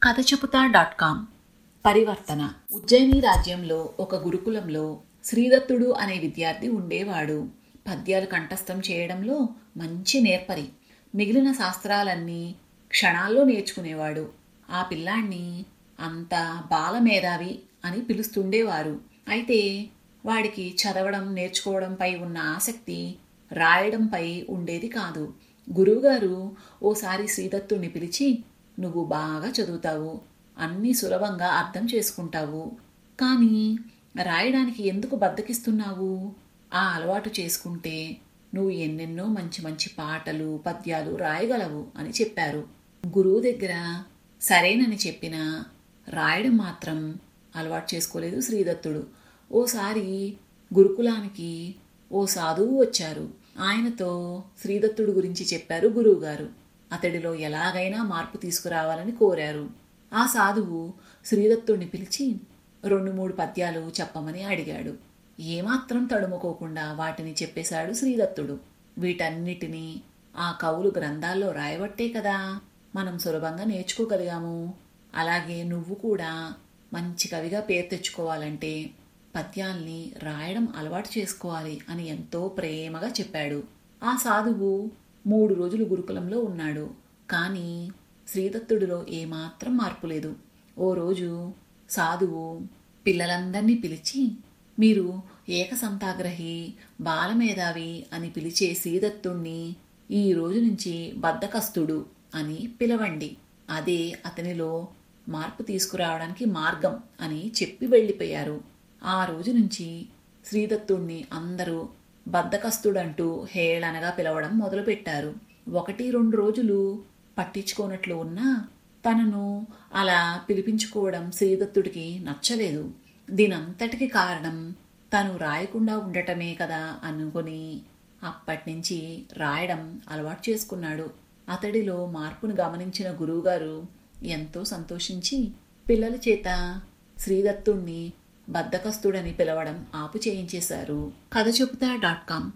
కథ చెబుతా dot com పరివర్తన ఉజ్జయిని రాజ్యంలో ఒక గురుకులంలో శ్రీదత్తుడు అనే విద్యార్థి ఉండేవాడు పద్యాలు కంఠస్థం చేయడంలో మంచి నేర్పరి మిగిలిన శాస్త్రాలన్నీ క్షణాల్లో నేర్చుకునేవాడు ఆ పిల్లాణ్ణి అంత బాలమేధావి అని పిలుస్తుండేవారు అయితే వాడికి చదవడం నేర్చుకోవడంపై ఉన్న ఆసక్తి రాయడంపై ఉండేది కాదు గురువుగారు ఓసారి శ్రీదత్తుణ్ణి పిలిచి నువ్వు బాగా చదువుతావు అన్నీ సులభంగా అర్థం చేసుకుంటావు కానీ రాయడానికి ఎందుకు బద్దకిస్తున్నావు ఆ అలవాటు చేసుకుంటే నువ్వు ఎన్నెన్నో మంచి మంచి పాటలు పద్యాలు రాయగలవు అని చెప్పారు గురువు దగ్గర సరేనని చెప్పినా రాయడం మాత్రం అలవాటు చేసుకోలేదు శ్రీదత్తుడు ఓసారి గురుకులానికి ఓ సాధువు వచ్చారు ఆయనతో శ్రీదత్తుడు గురించి చెప్పారు గురువుగారు అతడిలో ఎలాగైనా మార్పు తీసుకురావాలని కోరారు ఆ సాధువు శ్రీదత్తుడిని పిలిచి రెండు మూడు పద్యాలు చెప్పమని అడిగాడు ఏమాత్రం తడుముకోకుండా వాటిని చెప్పేశాడు శ్రీదత్తుడు వీటన్నిటినీ ఆ కవులు గ్రంథాల్లో రాయబట్టే కదా మనం సులభంగా నేర్చుకోగలిగాము అలాగే నువ్వు కూడా మంచి కవిగా పేరు తెచ్చుకోవాలంటే పద్యాల్ని రాయడం అలవాటు చేసుకోవాలి అని ఎంతో ప్రేమగా చెప్పాడు ఆ సాధువు మూడు రోజులు గురుకులంలో ఉన్నాడు కానీ శ్రీదత్తుడిలో ఏమాత్రం మార్పు లేదు ఓ రోజు సాధువు పిల్లలందర్నీ పిలిచి మీరు ఏకసంతాగ్రహి బాలమేధావి అని పిలిచే శ్రీదత్తుణ్ణి ఈ రోజు నుంచి బద్దకస్తుడు అని పిలవండి అదే అతనిలో మార్పు తీసుకురావడానికి మార్గం అని చెప్పి వెళ్ళిపోయారు ఆ రోజు నుంచి శ్రీదత్తుణ్ణి అందరూ బద్దకస్తుడంటూ హేళనగా పిలవడం మొదలుపెట్టారు ఒకటి రెండు రోజులు పట్టించుకోనట్లు ఉన్నా తనను అలా పిలిపించుకోవడం శ్రీదత్తుడికి నచ్చలేదు దీనంతటికి కారణం తను రాయకుండా ఉండటమే కదా అనుకుని అప్పటినుంచి రాయడం అలవాటు చేసుకున్నాడు అతడిలో మార్పును గమనించిన గురువుగారు ఎంతో సంతోషించి పిల్లల చేత శ్రీదత్తుణ్ణి బద్దకస్తుడని పిలవడం ఆపు చేయించేశారు కథ చెబుతా డాట్ కామ్